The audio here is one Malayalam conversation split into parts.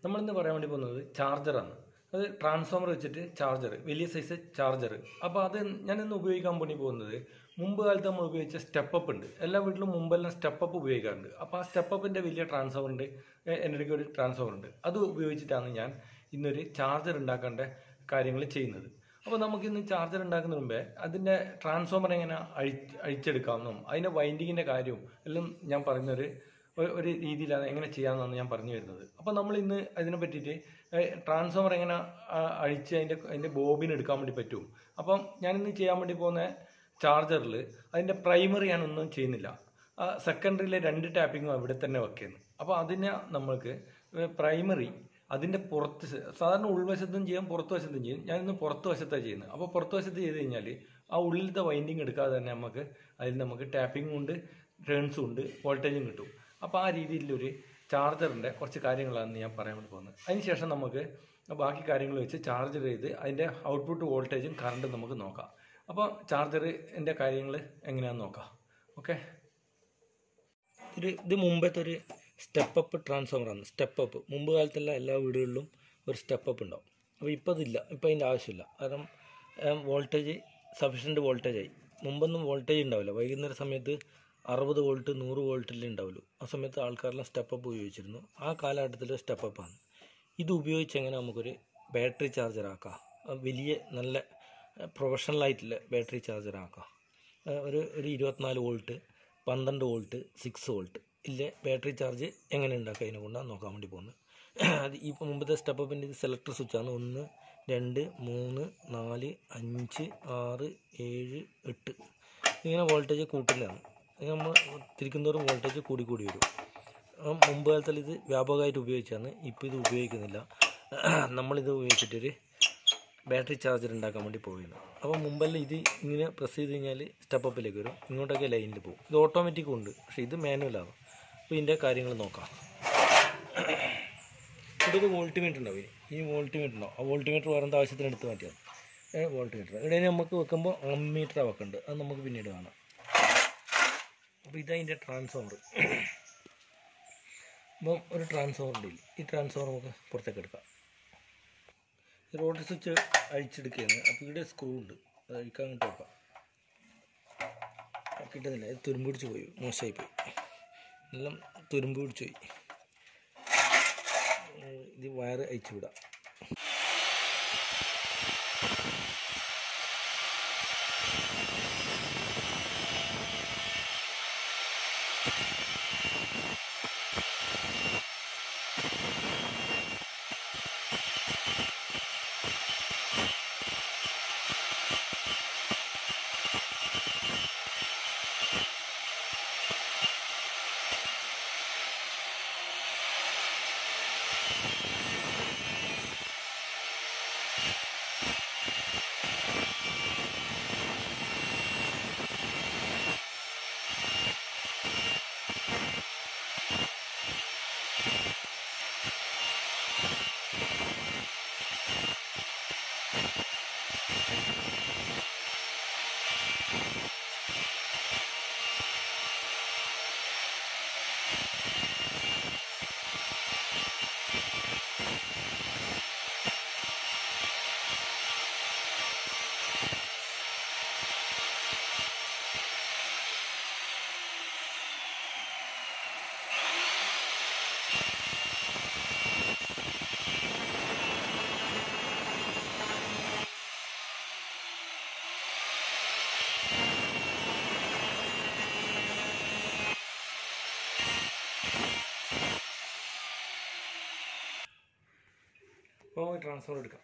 നമ്മളിന്ന് പറയാൻ വേണ്ടി പോകുന്നത് ചാർജറാണ് അത് ട്രാൻസ്ഫോമർ വെച്ചിട്ട് ചാർജർ വലിയ സൈസ് ചാർജർ അപ്പോൾ അത് ഞാൻ ഇന്ന് ഉപയോഗിക്കാൻ വേണ്ടി പോകുന്നത് മുമ്പ് കാലത്ത് നമ്മൾ ഉപയോഗിച്ച സ്റ്റെപ്പ് അപ്പ് ഉണ്ട് എല്ലാ വീട്ടിലും മുമ്പെല്ലാം സ്റ്റെപ്പ് അപ്പ് ഉപയോഗിക്കാറുണ്ട് അപ്പോൾ ആ സ്റ്റെപ്പ് അപ്പിൻ്റെ വലിയ ട്രാൻസ്ഫോമർ ഉണ്ട് എ- എൻ്റെ അടുക്ക ഒരു ട്രാൻസ്ഫോമർ ഉണ്ട് അത് ഉപയോഗിച്ചിട്ടാണ് ഞാൻ ഇന്നൊരു ചാർജർ ഉണ്ടാക്കേണ്ട കാര്യങ്ങൾ ചെയ്യുന്നത് അപ്പോൾ നമുക്ക് ഇന്ന് ചാർജർ ഉണ്ടാക്കുന്നതിന് മുമ്പേ അതിൻ്റെ ട്രാൻസ്ഫോമർ എങ്ങനെ അഴി അഴിച്ചെടുക്കാമെന്നും അതിൻ്റെ വൈൻഡിങ്ങിൻ്റെ കാര്യവും എല്ലാം ഞാൻ പറയുന്നൊരു ഒരു- ഒരു രീതിയിലാണ് എങ്ങനെ ചെയ്യാമെന്നാണ് ഞാൻ പറഞ്ഞു വരുന്നത് അപ്പോൾ നമ്മൾ ഇന്ന് അതിനെ പറ്റിയിട്ട് ട്രാൻസ്ഫോമർ എങ്ങനെ ആ, അഴിച്ച് അതിൻ്റെ അതിൻ്റെ ബോബിൻ എടുക്കാൻ വേണ്ടി പറ്റും അപ്പം ഞാനിന്ന് ചെയ്യാൻ വേണ്ടി പോകുന്ന ചാർജറിൽ അതിൻ്റെ പ്രൈമറി ഞാനൊന്നും ചെയ്യുന്നില്ല സെക്കൻഡറിയിലെ രണ്ട് ടാപ്പിങ്ങും അവിടെ തന്നെ വെക്കുന്നു അപ്പോൾ അതിനെ നമ്മൾക്ക് പ്രൈമറി അതിൻ്റെ പുറത്ത് സ- സാധാരണ ഉൾവശത്തും ചെയ്യാം പുറത്ത് വശത്തും ചെയ്യും ഞാനിന്ന് പുറത്ത് വശത്താണ് ചെയ്യുന്നത് അപ്പോൾ പുറത്ത് വശത്ത് ചെയ്ത് കഴിഞ്ഞാൽ ആ ഉള്ളിലത്തെ വൈൻഡിങ് എടുക്കാതെ തന്നെ നമുക്ക് അതിൽ നമുക്ക് ടാപ്പിങ്ങും ഉണ്ട് ടേൺസും ഉണ്ട് വോൾട്ടേജും കിട്ടും അപ്പോൾ ആ രീതിയിലൊരു ചാർജറിൻ്റെ കുറച്ച് കാര്യങ്ങളാണ് ഞാൻ പറയാൻ വേണ്ടി പോകുന്നത് അതിനുശേഷം നമുക്ക് ബാക്കി കാര്യങ്ങൾ വെച്ച് ചാർജർ ചെയ്ത് അതിൻ്റെ ഔട്ട്പുട്ട് വോൾട്ടേജും കറണ്ടും നമുക്ക് നോക്കാം അപ്പോൾ ചാർജറിൻ്റെ കാര്യങ്ങൾ എങ്ങനെയാണെന്ന് നോക്കാം ഓക്കെ ഒരു ഇത് മുമ്പത്തെ ഒരു സ്റ്റെപ്പ് അപ്പ് ട്രാൻസ്ഫോമറാണ് സ്റ്റെപ്പ് അപ്പ് മുമ്പ് കാലത്തുള്ള എല്ലാ വീടുകളിലും ഒരു സ്റ്റെപ്പ് അപ്പ് ഉണ്ടാവും അപ്പോൾ ഇപ്പോൾ അതില്ല ഇപ്പോൾ അതിൻ്റെ ആവശ്യമില്ല കാരണം വോൾട്ടേജ് സഫീഷ്യൻറ്റ് വോൾട്ടേജ് ആയി മുമ്പൊന്നും വോൾട്ടേജ് ഉണ്ടാവില്ല വൈകുന്നേര സമയത്ത് അറുപത് വോൾട്ട് നൂറ് വോൾട്ടിലേ ഉണ്ടാവുള്ളൂ ആ സമയത്ത് ആൾക്കാരെല്ലാം സ്റ്റെപ്പ് അപ്പ് ഉപയോഗിച്ചിരുന്നു ആ കാലഘട്ടത്തിൽ സ്റ്റെപ്പ് അപ്പാണ് ഇത് ഉപയോഗിച്ച് എങ്ങനെ നമുക്കൊരു ബാറ്ററി ചാർജർ ആക്കാം അത് വലിയ നല്ല പ്രൊഫഷണൽ ആയിട്ടുള്ള ബാറ്ററി ചാർജർ ആക്കാം ആ, ഒരു ഒരു ഇരുപത്തിനാല് വോൾട്ട് പന്ത്രണ്ട് വോൾട്ട് സിക്സ് വോൾട്ട് ഇല്ലേ ബാറ്ററി ചാർജ് എങ്ങനെ ഉണ്ടാക്കുക അതിനെ കൊണ്ടാണ് നോക്കാൻ വേണ്ടി പോകുന്നത് അത് ഈ മുമ്പത്തെ സ്റ്റെപ്പിൻ്റെ ഇത് സെലക്ടർ സ്വിച്ചാണ് ഒന്ന് രണ്ട് മൂന്ന് നാല് അഞ്ച് ആറ് ഏഴ് എട്ട് ഇങ്ങനെ വോൾട്ടേജ് കൂട്ടുന്നതാണ് ഇത് നമ്മൾ തിരിക്കുന്നതോറും വോൾട്ടേജ് കൂടി കൂടി വരും ആ, മുമ്പ് കാലത്തിൽ ഇത് വ്യാപകമായിട്ട് ഉപയോഗിച്ചാണ് ഇപ്പോൾ ഇത് ഉപയോഗിക്കുന്നില്ല നമ്മളിത് ഉപയോഗിച്ചിട്ടൊരു ബാറ്ററി ചാർജർ ഉണ്ടാക്കാൻ വേണ്ടി പോയിരുന്നു അപ്പോൾ മുമ്പെല്ലാം ഇത് ഇങ്ങനെ പ്രസ് ചെയ്ത് കഴിഞ്ഞാൽ സ്റ്റെപ്പ് അപ്പിലേക്ക് വരും ഇങ്ങോട്ടൊക്കെ ലൈനിൽ പോകും ഇത് ഓട്ടോമാറ്റിക്കും ഉണ്ട് പക്ഷേ ഇത് മാനുവലാണ് അപ്പോൾ ഇതിൻ്റെ കാര്യങ്ങൾ നോക്കാം ഇവിടെ ഒരു വോൾട്ട് മീറ്റർ ഉണ്ടാവും ഇനി. ഈ വോൾട്ട് മീറ്റർ ഉണ്ടാവും ആ വോൾട്ട് മീറ്റർ വേറെ ആവശ്യത്തിന് എടുത്ത് മാറ്റിയാണ് വോൾട്ട് മീറ്റർ ഇവിടെ ഇനി നമുക്ക് വെക്കുമ്പോൾ അമ്മീറ്ററാണ് വെക്കേണ്ടത് അത് നമുക്ക് പിന്നീട് കാണാം അപ്പോൾ ഇതതിൻ്റെ ട്രാൻസ്ഫോമർ അപ്പോൾ ഒരു ട്രാൻസ്ഫോമർ ഉണ്ട് ഇതിൽ. ഈ ട്രാൻസ്ഫോമർ നമുക്ക് പുറത്തേക്ക് എടുക്കാം ഈ റോഡ് സ്വിച്ച് അഴിച്ചെടുക്കുകയാണ് അപ്പോൾ ഇവിടെ സ്ക്രൂ ഉണ്ട് അത് അഴിക്കാൻ അങ്ങോട്ട് വെക്കാം ആ, കിട്ടുന്നില്ല ഇത് തുരുമ്പ് പിടിച്ച് പോയി മോശമായി പോയി എല്ലാം തുരുമ്പ് പിടിച്ച് പോയി ഏ, ഇത് വയറ് അയച്ചു വിടാം അപ്പോൾ ട്രാൻസ്ഫർ എടുക്കാം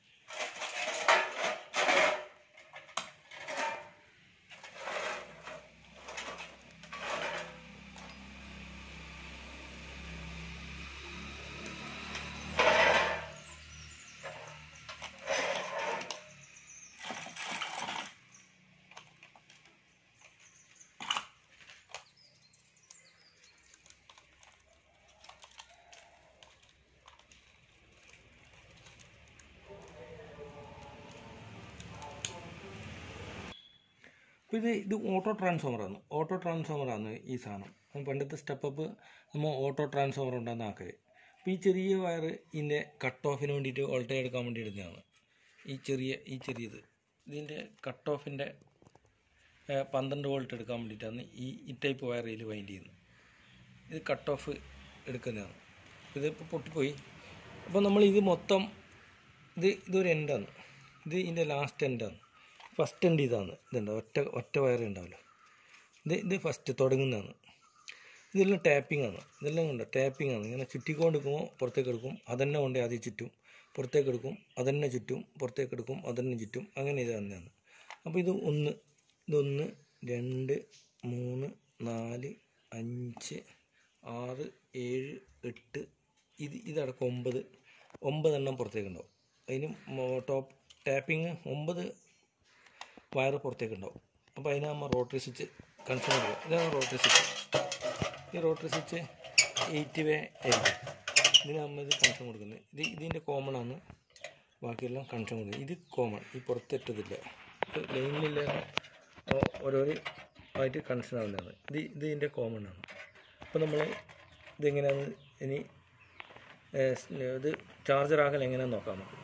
അപ്പോൾ ഇത് ഇത് ഓട്ടോ ട്രാൻസ്ഫോമറാണ് ഓട്ടോ ട്രാൻസ്ഫോമറാണ് ഈ സാധനം അത് പണ്ടത്തെ സ്റ്റെപ്പ് അപ്പ് നമ്മൾ ഓട്ടോ ട്രാൻസ്ഫോമർ ഉണ്ടാകുന്ന ആക്കല് അപ്പോൾ ഈ ചെറിയ വയർ ഇതിൻ്റെ കട്ട് ഓഫിന് വേണ്ടിയിട്ട് വോൾട്ടേജ് എടുക്കാൻ വേണ്ടി എടുക്കുന്നതാണ് ഈ ചെറിയ ഈ ചെറിയത് ഇതിൻ്റെ കട്ട് ഓഫിൻ്റെ പന്ത്രണ്ട് വോൾട്ട് എടുക്കാൻ വേണ്ടിയിട്ടാണ് ഈ ഈ ടൈപ്പ് വയർ ഇതിൽ വൈൻഡ് ചെയ്യുന്നത് ഇത് കട്ട് ഓഫ് എടുക്കുന്നതാണ് ഇതിപ്പോൾ പൊട്ടിപ്പോയി അപ്പോൾ നമ്മൾ ഇത് മൊത്തം ഇത് ഇതൊരു എൻഡാണ് ഇത് ഇതിൻ്റെ ലാസ്റ്റ് എൻഡാണ് ഫസ്റ്റ് എൻഡ് ഇതാണ് ഇതുണ്ട് ഒറ്റ ഒറ്റ വയർ ഉണ്ടാവില്ല ഇത് ഇത് ഫസ്റ്റ് തുടങ്ങുന്നതാണ് ഇതെല്ലാം ടാപ്പിംഗ് ആണ് ഇതെല്ലാം ഉണ്ട് ടാപ്പിംഗ് ആണ് ഇങ്ങനെ ചുറ്റിക്കൊണ്ട് എടുക്കുമ്പോൾ പുറത്തേക്ക് എടുക്കും അതന്നെ കൊണ്ട് ആദ്യം ചുറ്റും പുറത്തേക്ക് എടുക്കും അതന്നെ ചുറ്റും പുറത്തേക്ക് എടുക്കും അതന്നെ ചുറ്റും അങ്ങനെ ഇത് തന്നെയാണ് അപ്പോൾ ഇത് ഒന്ന് ഇതൊന്ന് രണ്ട് മൂന്ന് നാല് അഞ്ച് ആറ് ഏഴ് എട്ട് ഇത് ഇതടക്കം ഒമ്പത് ഒമ്പതെണ്ണം പുറത്തേക്ക് ഉണ്ടാവും അതിന് ടോപ്പ് ടാപ്പിങ് ഒമ്പത് വയറ് പുറത്തേക്ക് ഉണ്ടാവും അപ്പോൾ അതിന് നമ്മൾ റോട്ടറി സ്വിച്ച് കണക്ഷൻ കൊടുക്കുക ഇതാണ് റോട്ടറി സ്വിച്ച് ഈ റോട്ടറി സ്വിച്ച് എയ്റ്റ് വേ ആയിരിക്കും ഇതിന് നമ്മൾ ഇത് കണക്ഷൻ കൊടുക്കുന്നത് ഇത് ഇതിൻ്റെ കോമൺ ആണ് ബാക്കിയെല്ലാം കണക്ഷൻ കൊടുക്കുന്നത് ഇത് കോമൺ ഈ പുറത്തിട്ടതില്ല ലൈനിലില്ല ഓരോരോ ആയിട്ട് കണക്ഷൻ ആവുന്നതാണ് ഇത് ഇത് ഇതിൻ്റെ കോമൺ ആണ് അപ്പോൾ നമ്മൾ ഇതെങ്ങനെയാണ് ഇനി ഏഹ്, സ് ഇത് ചാർജർ ആകൽ എങ്ങനെയാണെന്ന് നോക്കാം നമുക്ക്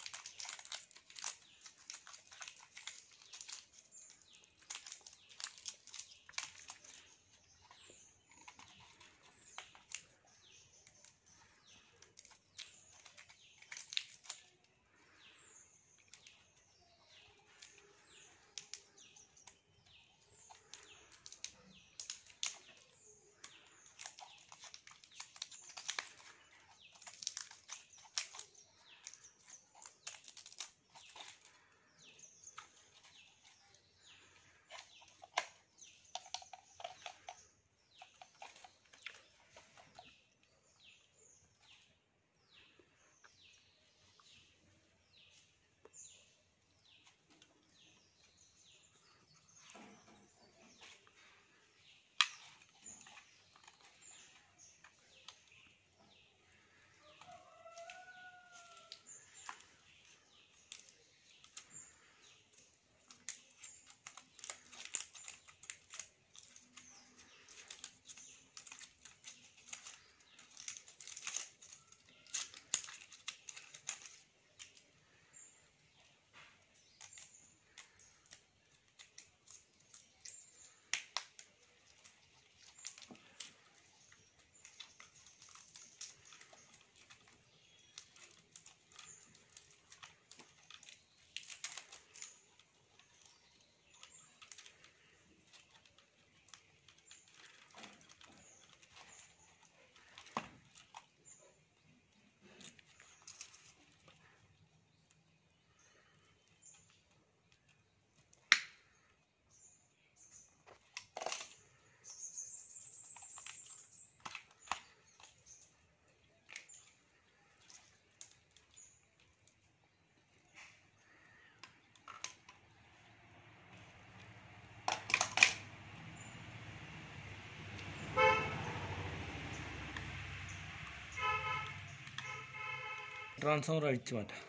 ട്രാൻസ്ഫോമർ അഴിച്ചു മാറ്റാം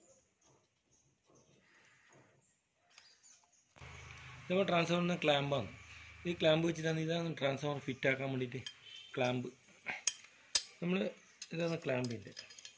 ഇതിപ്പോൾ ട്രാൻസ്ഫോമറിന് ക്ലാമ്പാണ് ഈ ക്ലാമ്പ് വെച്ചിട്ടാണ് ഇതാണ് ട്രാൻസ്ഫോമർ ഫിറ്റ് ആക്കാൻ വേണ്ടിയിട്ട് ക്ലാമ്പ് നമ്മൾ ഇതാണ് ക്ലാമ്പിൻ്റെ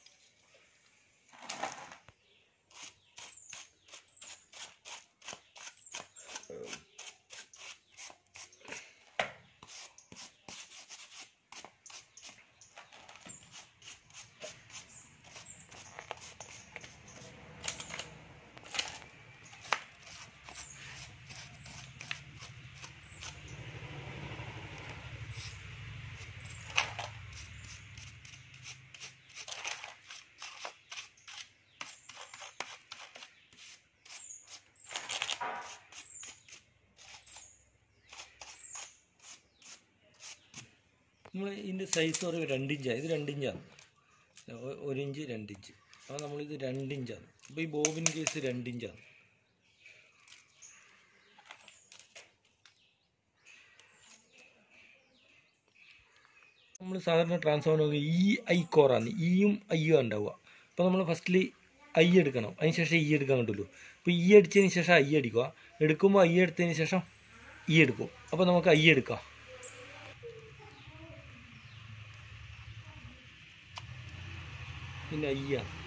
നമ്മൾ ഇതിൻ്റെ സൈസ് പറയുമ്പോൾ രണ്ട് ഇഞ്ചാണ് ഇത് രണ്ട് ഇഞ്ചാണ് ഒ- ഒരു ഇഞ്ച് രണ്ട് ഇഞ്ച് അപ്പോൾ നമ്മളിത് രണ്ട് ഇഞ്ചാണ് അപ്പോൾ ഈ ബോബിൻ കേസ് രണ്ട് ഇഞ്ചാണ് നമ്മൾ സാധാരണ ട്രാൻസ്ഫോമർ ഈ ഐ കോറാണ് ഇയും ഐയും ഉണ്ടാവുക അപ്പോൾ നമ്മൾ ഫസ്റ്റിൽ ഐ എടുക്കണം അതിന് ശേഷം ഇ എടുക്കാൻ കിട്ടുള്ളൂ അപ്പോൾ ഇ അടിച്ചതിന് ശേഷം ഐ അടിക്കുക എടുക്കുമ്പോൾ ഐ എടുത്തതിന് ശേഷം ഇ എടുക്കും അപ്പോൾ നമുക്ക് ഐ എടുക്കാം പിന്നെ ഐ ആണ്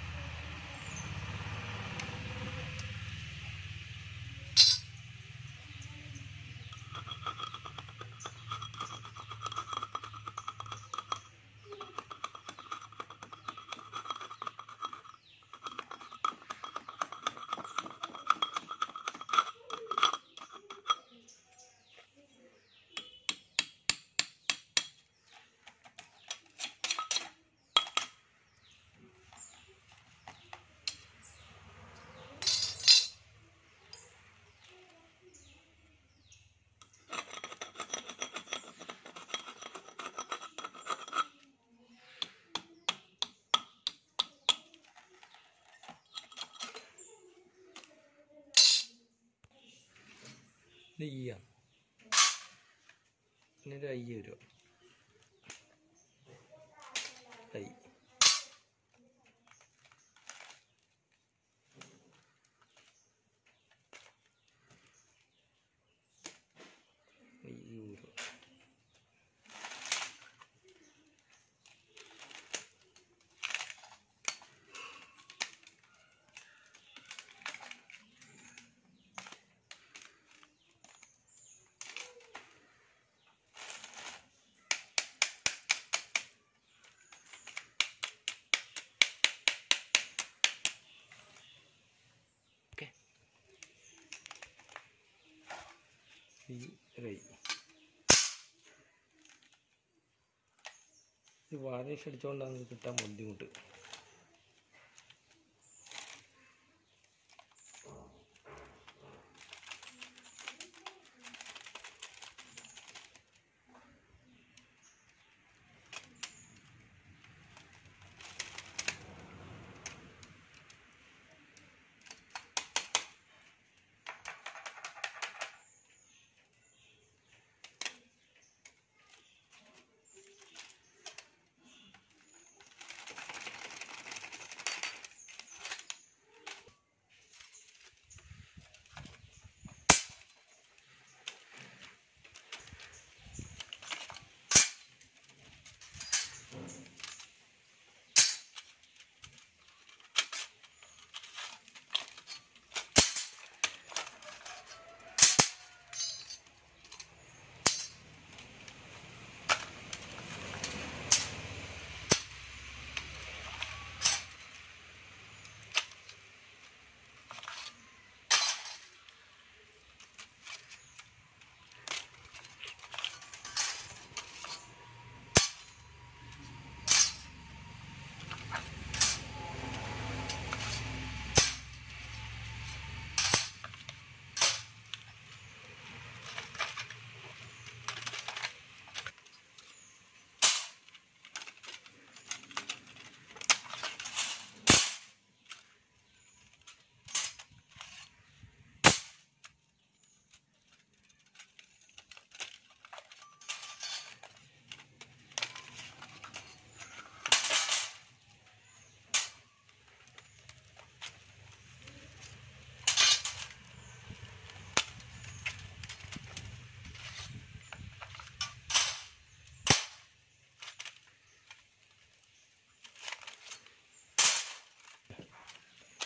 ഇത് ഇ ആണ് പിന്നെ ഒരു ഐ വരും ഐ ഐ വരും ഓക്കെ ഈ ഒരു ഐ ഇത് വാർണിഷ് അടിച്ചുകൊണ്ടാണ് ഇത് കിട്ടാൻ ബുദ്ധിമുട്ട്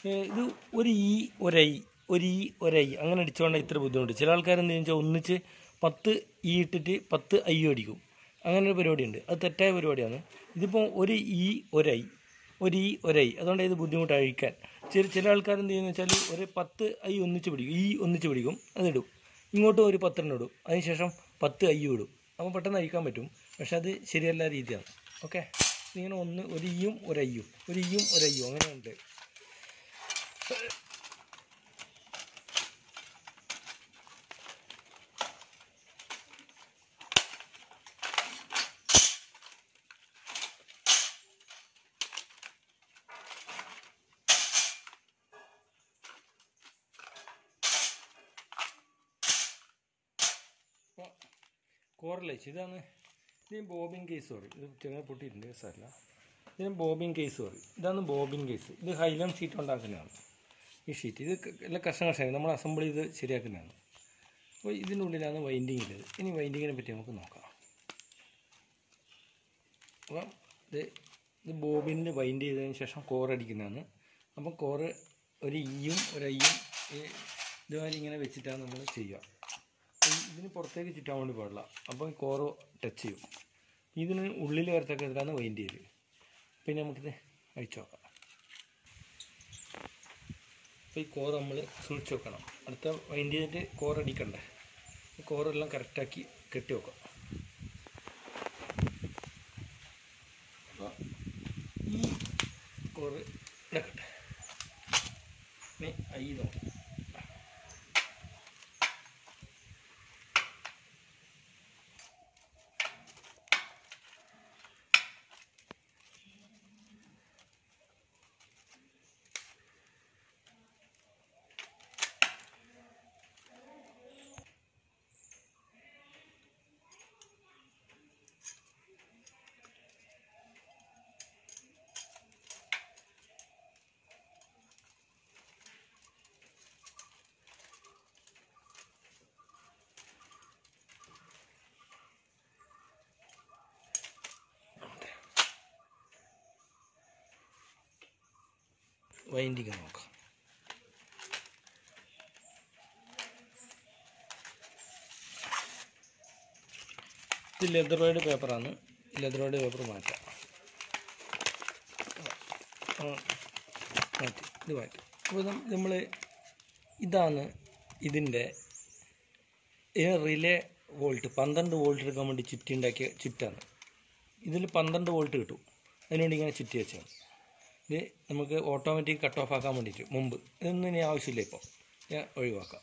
ഏ, ഇത് ഒരു ഈ ഒരൈ ഒരു ഈ ഒരൈ അങ്ങനെ അടിച്ചുകൊണ്ട് ഇത്ര ബുദ്ധിമുട്ട് ചില ആൾക്കാർ എന്ത് വെച്ചാൽ ഒന്നിച്ച് പത്ത് ഈ ഇട്ടിട്ട് പത്ത് ഐ അടിക്കും അങ്ങനെ ഒരു പരിപാടിയുണ്ട് അത് തെറ്റായ പരിപാടിയാണ് ഇതിപ്പോൾ ഒരു ഈ ഒരൈ ഒരു ഈ ഒരൈ അതുകൊണ്ട് ഇത് ബുദ്ധിമുട്ട് അഴിക്കാൻ ചില ചില ആൾക്കാർ എന്ത് ചെയ്യുന്നത് വെച്ചാൽ ഒരു പത്ത് ഐ ഒന്നിച്ച് പിടിക്കും ഈ ഒന്നിച്ച് പിടിക്കും അതിടും ഇങ്ങോട്ടും ഒരു പത്തെണ്ണം ഇടും അതിനുശേഷം പത്ത് ഐ ഇടും അപ്പോൾ പെട്ടെന്ന് അഴിക്കാൻ പറ്റും പക്ഷെ അത് ശരിയല്ല രീതിയാണ് ഓക്കെ ഇങ്ങനെ ഒന്ന് ഒരു ഈയും ഒരു അയ്യും ഒരു ഈയും ഒരു അയ്യും അങ്ങനെയുണ്ട് കോറലേച്ച് ഇതാണ് ഇത് ബോബിൻ കേസ് പറയും ഇത് ചെങ്ങനെ പൊട്ടിയിട്ടുണ്ട് സാറില്ല ഇതിന് ബോബിൻ കേസ് പറയും ഇതാണ് ബോബിൻ കേസ് ഇത് ഹൈലം ഷീറ്റ് ഉണ്ടാക്കുന്നതാണ് ഈ ഷീറ്റ് ഇത് ക- എല്ലാം കഷ്ണം കഷ്ണം നമ്മൾ അസംബിൾ ചെയ്ത് ശരിയാക്കുന്നതാണ് അപ്പോൾ ഇതിൻ്റെ ഉള്ളിലാണ് വൈൻഡിങ് ഉള്ളത് ഇനി വൈൻഡിങ്ങിനെ പറ്റി നമുക്ക് നോക്കാം അപ്പം ഇത് ഇത് ബോബിനിൽ വൈൻഡ് ചെയ്തതിന് ശേഷം കോർ അടിക്കുന്നതാണ് അപ്പം കോറ് ഒരു ഈയും ഒരു ഐയും ഈ ഇതുമാതിരി ഇങ്ങനെ വെച്ചിട്ടാണ് നമ്മൾ ചെയ്യുക ഈ ഇതിന് പുറത്തേക്ക് ചുറ്റാൻ വേണ്ടി പാടില്ല അപ്പോൾ ഈ കോറ് ടച്ച് ചെയ്യും ഇതിന് ഉള്ളിൽ വരത്തക്ക ഇതിലാണ് വൈൻഡ് ചെയ്ത് പിന്നെ നമുക്കിത് അഴിച്ചു നോക്കാം അപ്പോൾ ഈ കോറ് നമ്മൾ സൂക്ഷിച്ച് വെക്കണം അടുത്ത വൈൻഡ് ചെയ്തിട്ട് കോർ അടിക്കണ്ടേ ഈ കോറെല്ലാം കറക്റ്റാക്കി കെട്ടി വെക്കാം അപ്പോൾ ഈ കോറ് ഇടക്കട്ടെ ഇനി ഐ നോക്കാം വൈൻഡിങ് നോക്കാം ഇത് ലെതറോയിഡ് പേപ്പറാണ് ലെതറോയിഡ് പേപ്പർ മാറ്റാം ആ, മാറ്റി ഇത് മാറ്റി അപ്പോൾ നമ്മൾ ഇതാണ് ഇതിൻ്റെ റിലേ വോൾട്ട് പന്ത്രണ്ട് വോൾട്ട് എടുക്കാൻ വേണ്ടി ചുറ്റി ഉണ്ടാക്കിയ ചുറ്റാണ് ഇതിൽ പന്ത്രണ്ട് വോൾട്ട് കിട്ടും അതിനുവേണ്ടി ഇങ്ങനെ ചുറ്റി വെച്ചാൽ ഇത് നമുക്ക് ഓട്ടോമാറ്റിക് കട്ട് ഓഫ് ആക്കാൻ വേണ്ടിയിട്ട് മുമ്പ് ഇതൊന്നും ഇനി ആവശ്യമില്ല ഇപ്പോൾ ഞാൻ ഒഴിവാക്കാം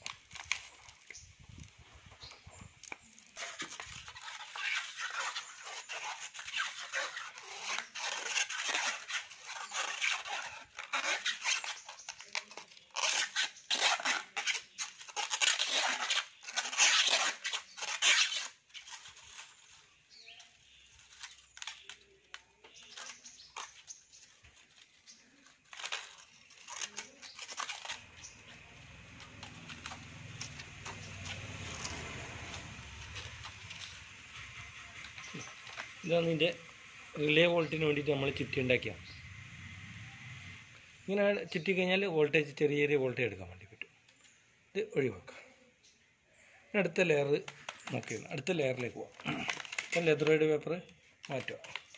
ഇതാണ് ഇതിൻ്റെ റിലേ വോൾട്ടിന് വേണ്ടിയിട്ട് നമ്മൾ ചുറ്റി ഉണ്ടാക്കിയ ഇങ്ങനെ ചുറ്റി കഴിഞ്ഞാൽ വോൾട്ടേജ് ചെറിയ ചെറിയ വോൾട്ടേജ് എടുക്കാൻ വേണ്ടി പറ്റും ഇത് ഒഴിവാക്കാം ഇനി അടുത്ത ലെയർ നോക്കിയാണ് അടുത്ത ലെയറിലേക്ക് പോവാം ഇപ്പം ലെതറോയിഡ് പേപ്പർ മാറ്റുക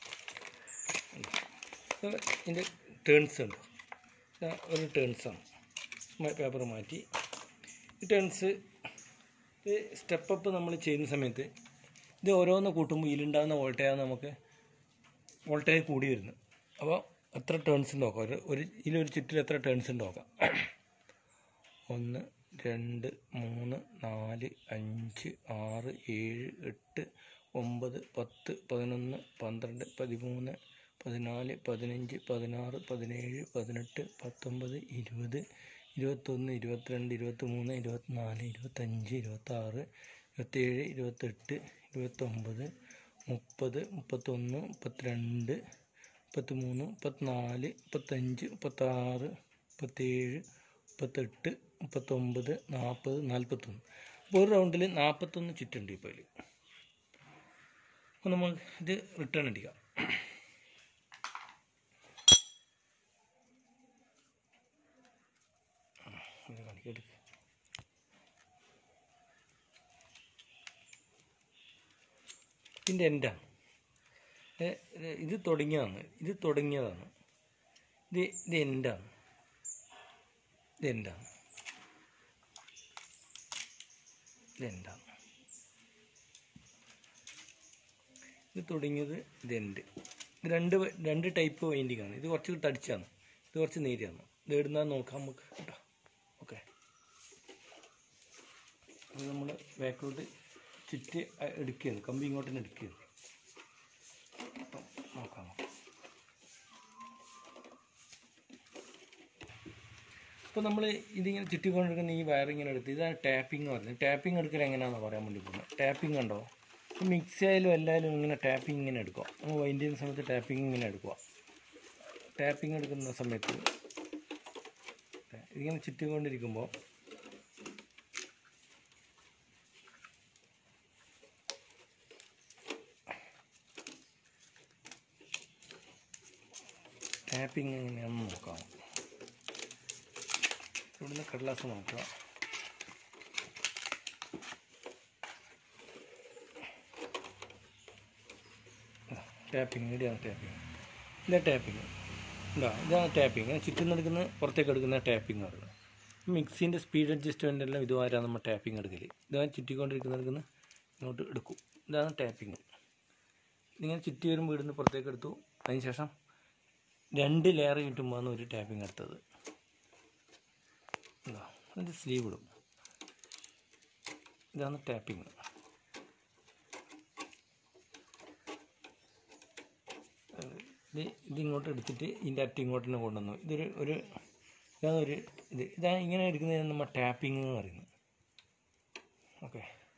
ഇത് ഇതിൻ്റെ ടേൺസ് ഉണ്ട് ഇത് ഒരു ടേൺസാണ് പേപ്പർ മാറ്റി ഈ ടേൺസ് ഇത് സ്റ്റെപ്പ് അപ്പ് നമ്മൾ ചെയ്യുന്ന സമയത്ത് ഇത് ഓരോന്ന് കൂട്ടുമ്പോൾ ഇതിലുണ്ടാകുന്ന വോൾട്ടേജ് നമുക്ക് വോൾട്ടേജ് കൂടി വരുന്നു അപ്പോൾ എത്ര ടേൺസ് നോക്കാം ഒരു ഒരു ഇതിലൊരു ചുറ്റിൽ എത്ര ടേൺസ് നോക്കാം ഒന്ന് രണ്ട് മൂന്ന് നാല് അഞ്ച് ആറ് ഏഴ് എട്ട് ഒമ്പത് പത്ത് പതിനൊന്ന് പന്ത്രണ്ട് പതിമൂന്ന് പതിനാല് പതിനഞ്ച് പതിനാറ് പതിനേഴ് പതിനെട്ട് പത്തൊമ്പത് ഇരുപത് ഇരുപത്തൊന്ന് ഇരുപത്തിരണ്ട് ഇരുപത്തിമൂന്ന് ഇരുപത്തിനാല് ഇരുപത്തഞ്ച് ഇരുപത്താറ് ഇരുപത്തേഴ് ഇരുപത്തെട്ട് ഇരുപത്തൊമ്പത് മുപ്പത് മുപ്പത്തൊന്ന് മുപ്പത്തിരണ്ട് മുപ്പത്തിമൂന്ന് മുപ്പത്തിനാല് മുപ്പത്തഞ്ച് മുപ്പത്താറ് മുപ്പത്തേഴ് മുപ്പത്തെട്ട് മുപ്പത്തൊമ്പത് നാൽപ്പത് നാൽപ്പത്തൊന്ന് അപ്പോൾ ഒരു റൗണ്ടിൽ നാൽപ്പത്തൊന്ന് ചുറ്റുണ്ട് ഇപ്പോൾ ഇതിൽ അപ്പോൾ നമ്മൾ ഇത് റിട്ടേൺ അടിക്കാം ഇത് കാണിക്ക്, എടുക്ക്. ഇതിൻ്റെ എൻഡാണ് ഏ, ഇത് ഇത് തുടങ്ങിയതാണ് ഇത് തുടങ്ങിയതാണ് ഇത് ഇത് എൻഡാണ് ഇത് എൻഡാണ് ഇത് എൻഡാണ് ഇത് തുടങ്ങിയത് ഇത് എൻഡ് ഇത് രണ്ട് വ- രണ്ട് ടൈപ്പ് വൈൻഡിങ് ആണ് ഇത് കുറച്ച് തടിച്ചാണ് ഇത് കുറച്ച് നേരിയാണ് ഇത് ഇടുന്ന നോക്കാം നമുക്ക് കേട്ടോ ഓക്കെ അത് നമ്മൾ ബാക്കിലോട്ട് ചുറ്റി അ- എടുക്കുകയാണ് കമ്പി ഇങ്ങോട്ട് തന്നെ എടുക്കുകയാണ് അപ്പം നോക്കാം അപ്പോൾ നമ്മൾ ഇതിങ്ങനെ ചുറ്റിക്കൊണ്ടിരിക്കുന്ന ഈ വയറിങ്ങനെ എടുത്ത് ഇതാണ് ടാപ്പിംഗ് എന്ന് പറയുന്നത് ടാപ്പിംഗ് എടുക്കൽ എങ്ങനെയാണെന്ന് പറയാൻ വേണ്ടി പോകുന്നത് ടാപ്പിംഗ് കണ്ടോ മിക്സി ആയാലും എല്ലാവരും ഇങ്ങനെ ടാപ്പിംഗ് ഇങ്ങനെ എടുക്കുക നമ്മൾ വൈൻഡ് ചെയ്യുന്ന സമയത്ത് ടാപ്പിംഗ് ഇങ്ങനെ എടുക്കുക ടാപ്പിംഗ് എടുക്കുന്ന സമയത്ത് ഇതിങ്ങനെ ചുറ്റിക്കൊണ്ടിരിക്കുമ്പോൾ ടാപ്പിംഗ് എങ്ങനെയാണെന്ന് നോക്കാം ഇവിടുന്ന് കടലാസ് നോക്കുക ടാപ്പിംഗ് ഇവിടെയാണ് ടാപ്പിംഗ് ഇതാ ടാപ്പിംഗ് ഇതാ ഇതാണ് ടാപ്പിംഗ് ചുറ്റും എടുക്കുന്ന പുറത്തേക്ക് എടുക്കുന്ന ടാപ്പിംഗ് പറയുന്നത് മിക്സിൻ്റെ സ്പീഡ് അഡ്ജസ്റ്റ്മെൻ്റ് എല്ലാം ഇതുമാരാണ് നമ്മൾ ടാപ്പിംഗ് എടുക്കൽ ഇതാണ് ചുറ്റിക്കൊണ്ടിരിക്കുന്ന എടുക്കുന്ന ഇങ്ങോട്ട് എടുക്കും ഇതാണ് ടാപ്പിംഗ് ഇങ്ങനെ ചുറ്റി വരുമ്പോൾ ഇവിടുന്ന് പുറത്തേക്ക് എടുത്തു അതിനുശേഷം രണ്ട് ലെയർ കിട്ടുമ്പോഴാണ് ഒരു ടാപ്പിംഗ് എടുത്തത് ഇതാ അതിൻ്റെ സ്ലീവ് ഇടും ഇതാണ് ടാപ്പിംഗ് ഇത് ഇത് ഇങ്ങോട്ട് എടുത്തിട്ട് ഇതിൻ്റെ അറ്റം ഇങ്ങോട്ട് തന്നെ കൊണ്ടുവന്നു ഇതൊരു ഒരു ഇതാണ് ഒരു ഇത് ഇതാണ് ഇങ്ങനെ എടുക്കുന്നതിന് നമ്മൾ ടാപ്പിംഗ് എന്ന് പറയുന്നത് ഓക്കെ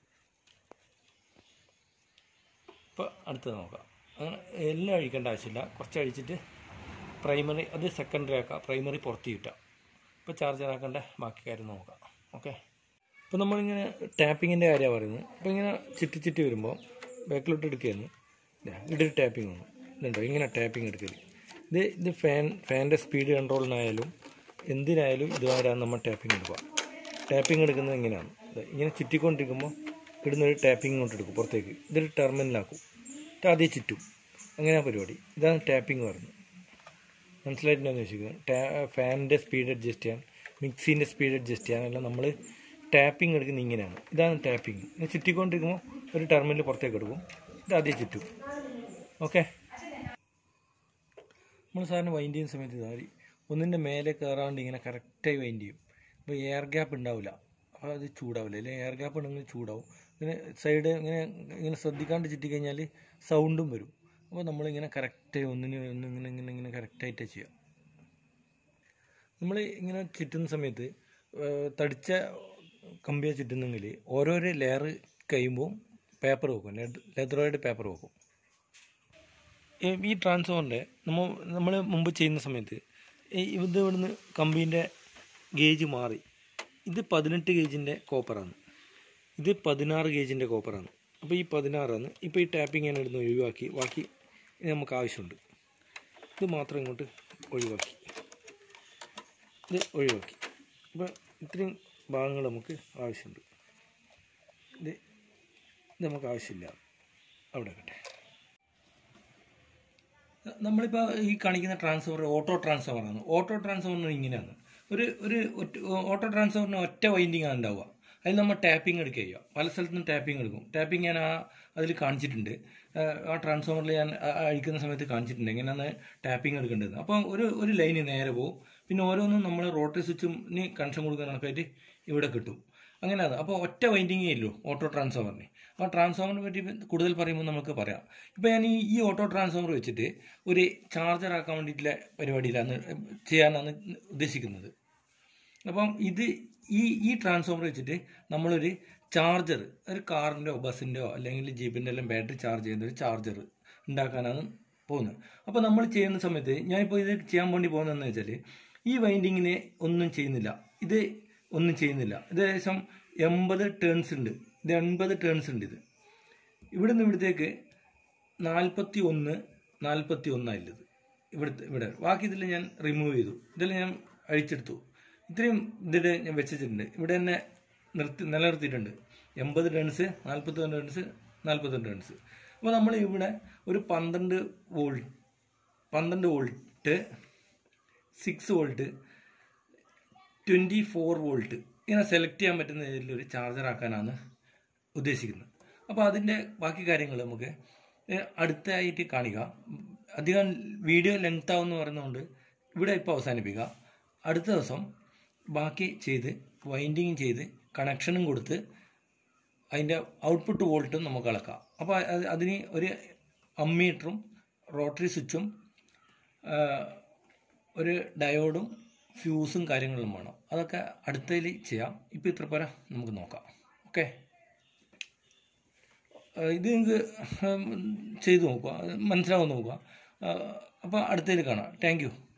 ഇപ്പോൾ അടുത്തത് നോക്കാം അങ്ങനെ എല്ലാം അഴിക്കേണ്ട ആവശ്യമില്ല കുറച്ച് അഴിച്ചിട്ട് പ്രൈമറി അത് സെക്കൻഡറി ആക്കാം പ്രൈമറി പുറത്ത് കിട്ടാം ഇപ്പോൾ ചാർജർ ആക്കേണ്ട ബാക്കി കാര്യം നോക്കാം ഓക്കെ ഇപ്പോൾ നമ്മളിങ്ങനെ ടാപ്പിങ്ങിൻ്റെ കാര്യമാണ് പറയുന്നത് അപ്പോൾ ഇങ്ങനെ ചുറ്റി ചുറ്റി വരുമ്പോൾ ബാക്കിലോട്ട് എടുക്കുകയെന്ന് ഇതൊരു ടാപ്പിംഗ് ആണ് ഇതുണ്ടോ ഇങ്ങനെ ടാപ്പിംഗ് എടുക്കൽ ഇത് ഇത് ഫാൻ ഫാനിൻ്റെ സ്പീഡ് കൺട്രോളിനായാലും എന്തിനായാലും ഇതുവരെയാണ് നമ്മൾ ടാപ്പിംഗ് എടുക്കുക ടാപ്പിംഗ് എടുക്കുന്നത് ഇങ്ങനെയാണ് ദേ ഇങ്ങനെ ചുറ്റിക്കൊണ്ടിരിക്കുമ്പോൾ ഇടുന്നൊരു ടാപ്പിംഗ് കൊണ്ട് എടുക്കും പുറത്തേക്ക് ഇതൊരു ടെർമിനലാക്കും എന്നിട്ട് ആദ്യം ചുറ്റും അങ്ങനെ പരിപാടി ഇതാണ് ടാപ്പിംഗ് പറയുന്നത് മനസ്സിലായിട്ടുണ്ടെന്ന് വെച്ചിരിക്കുന്നത് ടാ ഫാനിൻ്റെ സ്പീഡ് അഡ്ജസ്റ്റ് ചെയ്യാൻ മിക്സീൻ്റെ സ്പീഡ് അഡ്ജസ്റ്റ് ചെയ്യാൻ എല്ലാം നമ്മൾ ടാപ്പിംഗ് എടുക്കുന്നത് ഇങ്ങനെയാണ് ഇതാണ് ടാപ്പിംഗ് ഇങ്ങനെ ചുറ്റിക്കൊണ്ടിരിക്കുമ്പോൾ ഒരു ടെർമിനൽ പുറത്തേക്ക് എടുക്കും ഇത് ആദ്യം ചുറ്റും ഓക്കെ നമ്മൾ സാറിന് വൈൻഡ് ചെയ്യുന്ന സമയത്ത് ഇതായി ഒന്നിൻ്റെ മേലെ കയറാണ്ട് ഇങ്ങനെ കറക്റ്റായി വൈൻഡ് ചെയ്യും അപ്പോൾ എയർ ഗ്യാപ്പ് ഉണ്ടാവില്ല അപ്പോൾ അത് ചൂടാവില്ല അല്ലെങ്കിൽ എയർ ഗ്യാപ്പ് ഉണ്ടെങ്കിൽ ചൂടാവും ഇങ്ങനെ സൈഡ് ഇങ്ങനെ ഇങ്ങനെ ശ്രദ്ധിക്കാണ്ട് ചുറ്റിക്കഴിഞ്ഞാൽ സൗണ്ടും വരും അപ്പോൾ നമ്മളിങ്ങനെ കറക്റ്റായി ഒന്നിന് ഒന്ന് ഇങ്ങനെ ഇങ്ങനെ ഇങ്ങനെ കറക്റ്റായിട്ട് ചെയ്യുക നമ്മൾ ഇങ്ങനെ ചുറ്റുന്ന സമയത്ത് ഏഹ്, തടിച്ച കമ്പിയെ ചുറ്റുന്നെങ്കിൽ ഓരോരോ ലെയർ കഴിയുമ്പോൾ പേപ്പർ വെക്കും ലെതറോയിഡ് പേപ്പർ വെക്കും ഈ ഈ ട്രാൻസ്ഫോറിൻ്റെ നമ്മൾ നമ്മൾ മുമ്പ് ചെയ്യുന്ന സമയത്ത് ഈ ഇത് ഇവിടുന്ന് കമ്പീൻ്റെ ഗേജ് മാറി ഇത് പതിനെട്ട് ഗേജിൻ്റെ കോപ്പറാണ് ഇത് പതിനാറ് ഗേജിൻ്റെ കോപ്പറാണ് അപ്പോൾ ഈ പതിനാറാണ് ഇപ്പോൾ ഈ ടാപ്പിംഗ് ഞാൻ ഇടുന്ന് ഒഴിവാക്കി ബാക്കി ഇത് നമുക്ക് ആവശ്യമുണ്ട് ഇത് മാത്രം ഇങ്ങോട്ട് ഒഴിവാക്കി ഇത് ഒഴിവാക്കി അപ്പോൾ ഇത്രയും ഭാഗങ്ങൾ നമുക്ക് ആവശ്യമുണ്ട് ഇത് ഇത് നമുക്ക് ആവശ്യമില്ല അവിടെ കട്ടെ നമ്മളിപ്പോൾ ഈ കാണിക്കുന്ന ട്രാൻസ്ഫോർ ഓട്ടോ ട്രാൻസ്ഫോമറാണ് ഓട്ടോ ട്രാൻസ്ഫോമറിന് ഇങ്ങനെയാണ് ഒരു ഒരു ഒറ്റ- ഓട്ടോ ട്രാൻസ്ഫോമറിന് ഒറ്റ വൈൻഡിങ് ആണ് ഉണ്ടാവുക അതിൽ നമ്മൾ ടാപ്പിംഗ് എടുക്കുക ചെയ്യുക പല സ്ഥലത്തും ടാപ്പിംഗ് എടുക്കും ടാപ്പിംഗ് ഞാൻ ആ അതിൽ കാണിച്ചിട്ടുണ്ട് ആ, ആ ട്രാൻസ്ഫോമറിൽ ഞാൻ ആ- ആ അഴിക്കുന്ന സമയത്ത് കാണിച്ചിട്ടുണ്ട് എങ്ങനെയാണ് ടാപ്പിംഗ് എടുക്കേണ്ടത് അപ്പോൾ ഒരു ഒരു ലൈന് നേരെ പോകും പിന്നെ ഓരോന്നും നമ്മൾ റോട്ടറി സ്വിച്ചിന് കണക്ഷൻ കൊടുക്കുന്ന കണക്കായിട്ട് ഇവിടെ കിട്ടും അങ്ങനെയാണ് അപ്പോൾ ഒറ്റ വൈൻഡിങ്ങേ ഇല്ലൂ ഓട്ടോ ട്രാൻസ്ഫോമറിന് ആ ട്രാൻസ്ഫോമറിനെ പറ്റി കൂടുതൽ പറയുമ്പോൾ നമുക്ക് പറയാം ഇപ്പോൾ ഞാൻ ഈ ഈ ഓട്ടോ ട്രാൻസ്ഫോമർ വെച്ചിട്ട് ഒരു ചാർജർ ആക്കാൻ വേണ്ടിയിട്ടുള്ള പരിപാടിയിലാണ് ചെയ്യാനാണ് ഉദ്ദേശിക്കുന്നത് അപ്പം ഇത് ഈ ഈ ട്രാൻസ്ഫോമർ വെച്ചിട്ട് നമ്മളൊരു ചാർജർ ഒരു കാറിൻ്റെയോ ബസ്സിൻ്റെയോ അല്ലെങ്കിൽ ജീപ്പിൻ്റെ എല്ലാം ബാറ്ററി ചാർജ് ചെയ്യുന്ന ഒരു ചാർജർ ഉണ്ടാക്കാനാണ് പോകുന്നത് അപ്പോൾ നമ്മൾ ചെയ്യുന്ന സമയത്ത് ഞാനിപ്പോൾ ഇത് ചെയ്യാൻ വേണ്ടി പോകുന്നതെന്ന് വെച്ചാൽ ഈ വൈൻഡിങ്ങിനെ ഒന്നും ചെയ്യുന്നില്ല ഇത് ഒന്നും ചെയ്യുന്നില്ല ഇത് ഏകദേശം എൺപത് ടേൺസ് ഉണ്ട് ഇത് എൺപത് ടേൺസ് ഉണ്ട് ഇത് ഇവിടുന്ന് ഇവിടത്തേക്ക് നാൽപ്പത്തി ഒന്ന് നാൽപ്പത്തി ഒന്നായില്ലത് ഇവിടുത്തെ ഇവിടെ ബാക്കി ഇതിൽ ഞാൻ റിമൂവ് ചെയ്തു ഇതിൽ ഞാൻ അഴിച്ചെടുത്തു ഇത്രയും ഇതിൽ ഞാൻ വെച്ചിട്ടുണ്ട് ഇവിടെ തന്നെ നിർത്തി നിലനിർത്തിയിട്ടുണ്ട് എൺപത് ടേൺസ് നാൽപ്പത്തി രണ്ട് ടേൺസ് നാൽപ്പത്തിരണ്ട് ടേൺസ് അപ്പോൾ നമ്മൾ ഇവിടെ ഒരു പന്ത്രണ്ട് വോൾട്ട് പന്ത്രണ്ട് volt six volt twenty four volt ഇങ്ങനെ സെലക്ട് ചെയ്യാൻ പറ്റുന്ന രീതിയിൽ ഒരു ചാർജർ ആക്കാനാണ് ഉദ്ദേശിക്കുന്നത് അപ്പോൾ അതിൻ്റെ ബാക്കി കാര്യങ്ങൾ നമുക്ക് ഏഹ്, അടുത്തായിട്ട് കാണിക്കാം അധികം വീഡിയോ ലെങ്ത് ആവുമെന്ന് പറയുന്നതുകൊണ്ട് ഇവിടെ ഇപ്പോൾ അവസാനിപ്പിക്കാം അടുത്ത ദിവസം ബാക്കി ചെയ്ത് വൈൻഡിങ് ചെയ്ത് കണക്ഷനും കൊടുത്ത് അതിൻ്റെ ഔട്ട്പുട്ട് വോൾട്ടും നമുക്ക് അളക്കാം അപ്പോൾ അത് അതിന് ഒരു അമ്മീറ്ററും റോട്ടറി സ്വിച്ചും ആ, ഒരു ഡയോഡും ഫ്യൂസും കാര്യങ്ങളും വേണം അതൊക്കെ അടുത്തതിൽ ചെയ്യാം ഇപ്പോൾ ഇത്ര പോരാ നമുക്ക് നോക്കാം ഓക്കെ ഇത് നിങ്ങൾക്ക് ഉം, ചെയ്തു നോക്കുക അത് മനസ്സിലാവും നോക്കുക അപ്പോൾ അടുത്തതിൽ കാണാം താങ്ക് യു